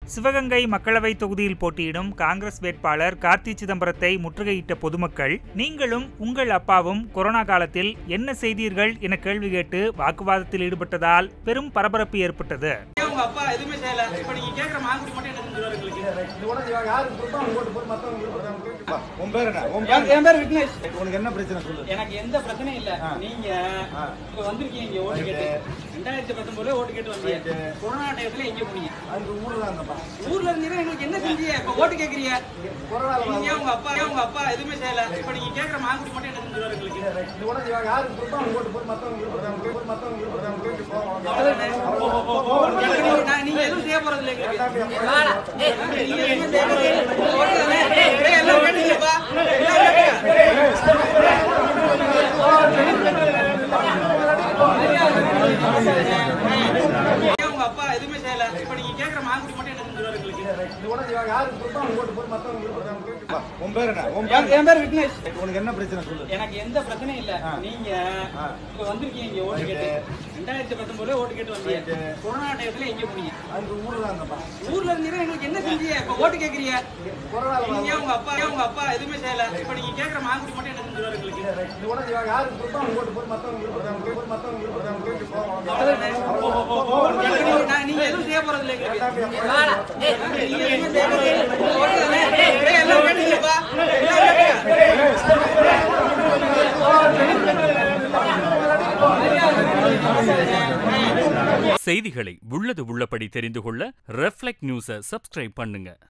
சிவகங்கை மக்களவை தொகுதியில் போட்டியிடும் காங்கிரஸ் வேட்பாளர் கார்த்தி சிதம்பரத்தை முற்றுகையிட்ட பொதுமக்கள் நீங்களும் உங்கள் அப்பாவும் கொரோனா காலத்தில் என்ன செய்தீர்கள் என கேள்வி கேட்டு வாக்குவாதத்தில் ஈடுபட்டதால் பெரும் பரபரப்பு ஏற்பட்டது ஏன் உங்க அப்பா எதுவுமே செய்யல இப்ப நீங்க கேக்குற மாங்குடி மட்டும் என்ன செஞ்சுருவாரு எங்களுக்கு உன் பேர் என்ன உன் என் என் பேர் விக்னேஷ் உனக்கு என்ன பிரச்சனை சொல்லு எனக்கு எந்த பிரச்சனையும் இல்ல நீங்க இப்ப வந்திருக்கீங்க இங்க ஓட்டு கேட்டு ரெண்டாயிரத்தி பத்தொன்பதுல ஓட்டு கேட்டு வந்தீங்க கொரோனா டயத்துல எங்க போனீங்க அதுக்கு ஊர்ல தான் இருந்தப்பா ஊர்ல இருந்தீங்கன்னா எங்களுக்கு என்ன செஞ்சீங்க இப்ப ஓட்டு கேக்குறீங்க கொரோனால நீங்க ஏன் உங்க அப்பா ஏன் உங்க அப்பா எதுவுமே செய்யல இப்ப நீங்க கேக்குற மாங்குடி மட்டும் என்ன செஞ்சுருவாரு எங்களுக்கு இந்த உடனே இவன் யாருக்கு கொடுத்தா அவங்க ஓட்டு போட்டு மத்தவங்க விருப்பப்படுறாங்க போட்டு மத்தவங்க விருப்பப்படுறாங்க போயிட்டு போவாங்க எனக்கு நீங்க- நான் நீங்க எதுவும் செய்ய போறது இல்ல எங்களுக்கு நீங்க எதுவுமே செய்ய போறது இல்ல. ஓட்டு தானே? ஏய், எல்லாம் கேட்டீங்கப்பா. எல்லாம் கேட்டீங்க. ஏன் உங்க அப்பா எதுவுமே செய்யல இப்ப நீங்க கேக்குற மாங்குடி மட்டும் என்ன செஞ்சுருவாரு எங்களுக்கு இந்த உடனே இவன் யாருக்கு கொடுத்தா அவங்க ஓட்டு போட்டு மத்தவங்க விருப்பப்படுறாங்க போயிட்டு உன் பேர் என்ன உன் என் என் பேர் விக்னேஷ் உனக்கு என்ன பிரச்சனை சொல்லு எனக்கு எந்த பிரச்சனையும் இல்ல நீங்க இப்ப வந்திருக்கீங்க இங்க ஓட்டு கேட்டு ரெண்டாயிரத்தி பத்தொன்பதுல ஓட்டு கேட்டு வந்தீங்க கொரோனா டயத்துல எங்க போனீங்க அதுக்கு ஊர்ல தான் இருந்தப்பா ஊர்ல இருந்தீங்கன்னா எங்களுக்கு என்ன செஞ்சீங்க இப்ப ஓட்டு கேக்குறீங்க கொரோனால நீங்க ஏன் உங்க அப்பா ஏன் உங்க அப்பா எதுவுமே செய்யல இப்ப நீங்க கேக்குற மாங்குடி மட்டும் என்ன செஞ்சுருவாரு எங்களுக்கு இந்த உடனே இவன் யாருக்கு கொடுத்தா அவங்க ஓட்டு போட்டு மத்தவங்க விருப்பப்படுறாங்க போட்டு மத்தவங்க விருப்பப்படுறாங்க போயிட்டு போவாங்க எனக்கு நீங்க- நான் நீங்க எதுவும் செய்ய போறது இல்ல எங்களுக்கு நீங்க எதுவுமே செய்ய போறது இல்ல. ஓட்டு தானே? ஏய், எல்லாம் கேட்டீங்கப்பா. எல்லாம் கேட்டீங்க. செய்திகளை உள்ளது உள்ளபடி தெரிந்து கொள்ள ரெஃப்ளெக்ட் நியூஸை சப்ஸ்கிரைப் பண்ணுங்க